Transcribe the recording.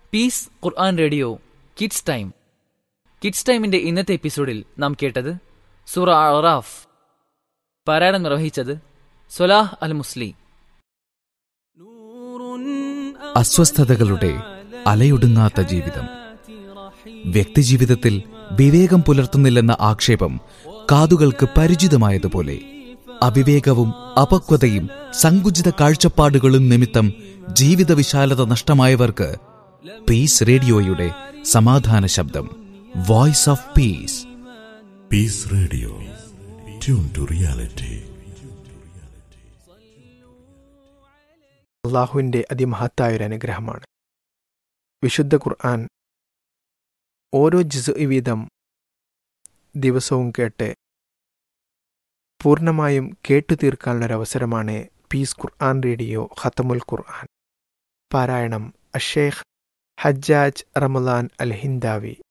piece Quran radio kids time kids ടൈമിന്റെ ഇന്നത്തെ എപ്പിസോഡിൽ നാം കേട്ടത് സൂറ അറാഫ് പാരായണം നിർവഹിച്ചത് സൊലാഹ് അൽ മുസ്ലി അസ്വസ്ഥതകളുടെ അലയൊടുങ്ങാത്ത ജീവിതം വ്യക്തിജീവിതത്തിൽ വിവേകം പുലർത്തുന്നില്ലെന്ന ആക്ഷേപം കാതുകൾക്ക് പരിചിതമായതുപോലെ അവിവേകവും അപക്വതയും സങ്കുചിത കാഴ്ചപ്പാടുകളും നിമിത്തം ജീവിത വിശാലത നഷ്ടമായവർക്ക് പീസ് റേഡിയോയുടെ സമാധാന ശബ്ദം voice of peace peace radio tune to reality അള്ളാഹുവിൻ്റെ അതിമഹത്തായൊരു അനുഗ്രഹമാണ് വിശുദ്ധ ഖുർആൻ ഓരോ ജിസ് വീതം ദിവസവും കേട്ട് പൂർണ്ണമായും കേട്ടു തീർക്കാനുള്ളൊരവസരമാണ് പീസ് ഖുർആൻ റേഡിയോ ഖത്തമുൽ ഖുർആൻ പാരായണം അഷേഖ് ഹജ്ജാജ് റമലാൻ അൽ ഹിന്ദാവി